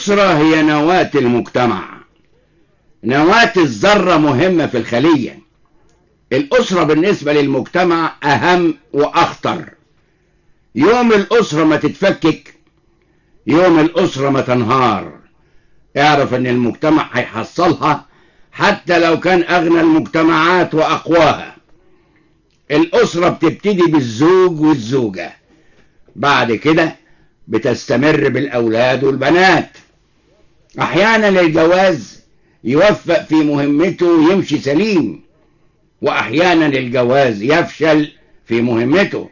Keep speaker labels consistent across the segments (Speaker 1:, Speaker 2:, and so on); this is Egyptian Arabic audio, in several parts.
Speaker 1: الأسرة هي نواة المجتمع نواة الذرة مهمة في الخلية الأسرة بالنسبة للمجتمع أهم وأخطر يوم الأسرة ما تتفكك يوم الأسرة ما تنهار اعرف ان المجتمع هيحصلها حتى لو كان أغنى المجتمعات وأقواها الأسرة بتبتدي بالزوج والزوجة بعد كده بتستمر بالأولاد والبنات أحيانا الجواز يوفق في مهمته ويمشي سليم وأحيانا الجواز يفشل في مهمته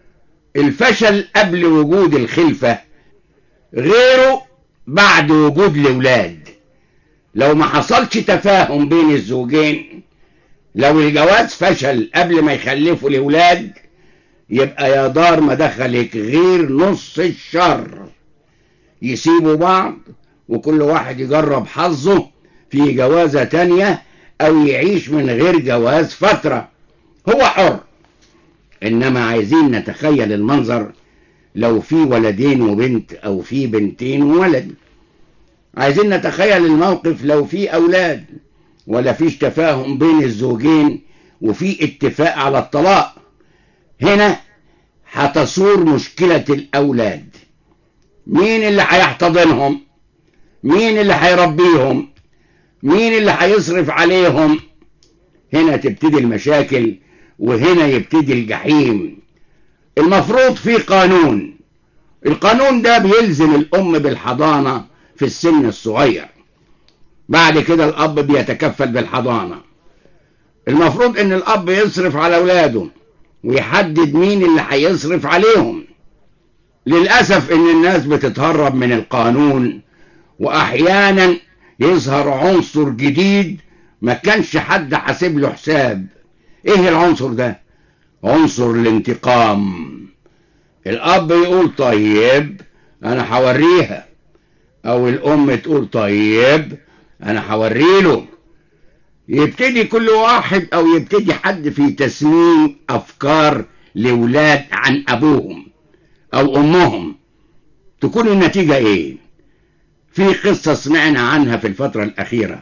Speaker 1: الفشل قبل وجود الخلفة غيره بعد وجود الأولاد لو ما حصلش تفاهم بين الزوجين لو الجواز فشل قبل ما يخلفوا الأولاد يبقى يا دار ما دخلك غير نص الشر يسيبوا بعض وكل واحد يجرب حظه في جوازة تانية أو يعيش من غير جواز فترة هو حر إنما عايزين نتخيل المنظر لو في ولدين وبنت أو في بنتين وولد عايزين نتخيل الموقف لو في أولاد ولا فيش تفاهم بين الزوجين وفي اتفاق على الطلاق هنا هتصور مشكلة الأولاد مين اللي هيحتضنهم مين اللي هيربيهم مين اللي هيصرف عليهم هنا تبتدي المشاكل وهنا يبتدي الجحيم المفروض في قانون القانون ده بيلزم الأم بالحضانة في السن الصغير بعد كده الأب بيتكفل بالحضانة المفروض ان الأب يصرف على أولاده ويحدد مين اللي هيصرف عليهم للأسف ان الناس بتتهرب من القانون وأحيانا يظهر عنصر جديد ما كانش حد حاسب له حساب ايه العنصر ده عنصر الانتقام الاب يقول طيب انا هوريها او الام تقول طيب انا هوريله يبتدي كل واحد او يبتدي حد في تسميم افكار لاولاد عن ابوهم او امهم تكون النتيجة ايه في قصة سمعنا عنها في الفترة الاخيرة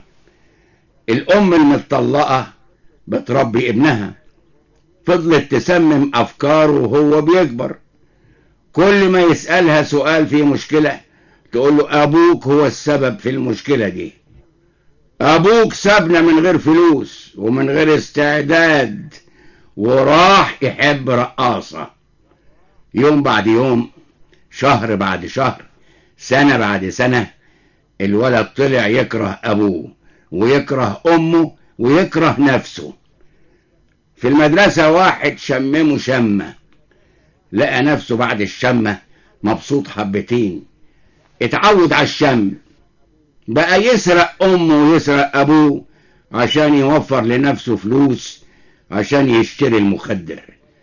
Speaker 1: الام المطلقة بتربي ابنها فضلت تسمم افكاره وهو بيكبر كل ما يسألها سؤال في مشكلة تقول له ابوك هو السبب في المشكلة دي ابوك سابنا من غير فلوس ومن غير استعداد وراح يحب رقاصة يوم بعد يوم شهر بعد شهر سنة بعد سنة الولد طلع يكره ابوه ويكره امه ويكره نفسه في المدرسة واحد شممه شمة لقى نفسه بعد الشمة مبسوط حبتين اتعود على الشم بقى يسرق امه ويسرق ابوه عشان يوفر لنفسه فلوس عشان يشتري المخدر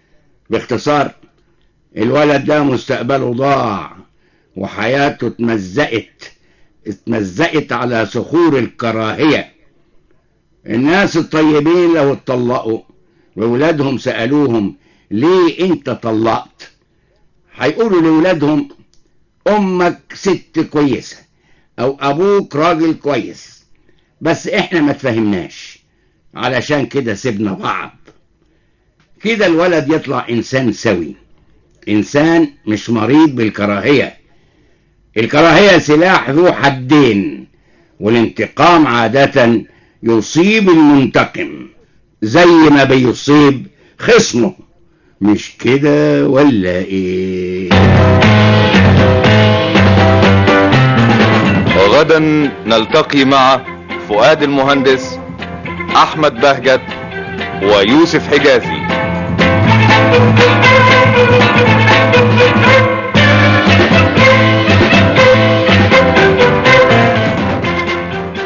Speaker 1: باختصار الولد ده مستقبله ضاع وحياته اتمزقت اتمزقت على صخور الكراهية الناس الطيبين لو اتطلقوا وولادهم سألوهم ليه انت طلقت هيقولوا لولادهم امك ست كويسة او ابوك راجل كويس بس احنا ما تفهمناش علشان كده سيبنا بعض كده الولد يطلع انسان سوي انسان مش مريض بالكراهية الكراهية سلاح ذو حدين والانتقام عادة يصيب المنتقم زي ما بيصيب خصمه مش كده ولا ايه
Speaker 2: وغدا نلتقي مع فؤاد المهندس احمد بهجت ويوسف حجازي